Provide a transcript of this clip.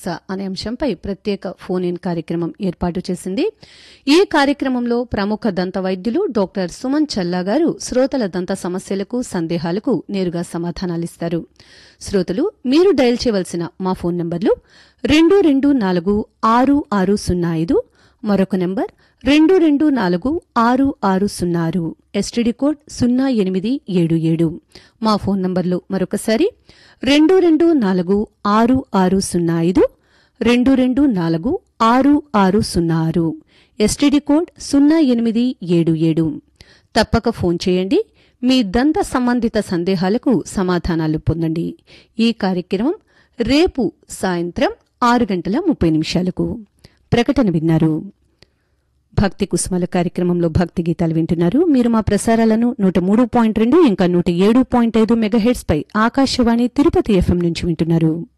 అనే అంశంపై ప్రత్యేక ఫోన్ ఇన్ కార్యక్రమం ఏర్పాటు చేసింది ఈ కార్యక్రమంలో ప్రముఖ దంత వైద్యులు డాక్టర్ సుమన్ చల్లా గారు శ్రోతల దంత సమస్యలకు సందేహాలకు నేరుగా సమాధానాలిస్తారు శ్రోతలు మీరు డయల్ చేయవలసిన మా ఫోన్ నంబర్లు రెండు రెండు నాలుగు ఆరు ఆరు సున్నా ఐదు మరొక నెంబర్ రెండు రెండు నాలుగు ఆరు ఆరు సున్నా ఆరు ఎస్టీడీ కోడ్ సున్నా ఎనిమిది ఏడు ఏడు మా ఫోన్ నంబర్లు మరొకసారి రెండు రెండు నాలుగు ఆరు ఆరు సున్నా ఐదు రెండు రెండు నాలుగు ఆరు ఆరు సున్నా ఆరు ఎస్టీడీ కోడ్ సున్నా ఎనిమిది ఏడు ఏడు తప్పక ఫోన్ చేయండి మీ దంత సంబంధిత సందేహాలకు సమాధానాలు పొందండి ఈ కార్యక్రమం రేపు సాయంత్రం ఆరు గంటల ముప్పై నిమిషాలకు ప్రకటన విన్నారు భక్తి కుసుమల కార్యక్రమంలో భక్తి గీతాలు వింటున్నారు మీరు మా ప్రసారాలను నూట మూడు పాయింట్ రెండు ఇంకా నూట ఏడు పాయింట్ ఐదు మెగాహెడ్స్ పై ఆకాశవాణి తిరుపతి ఎఫ్ఎం నుంచి వింటున్నారు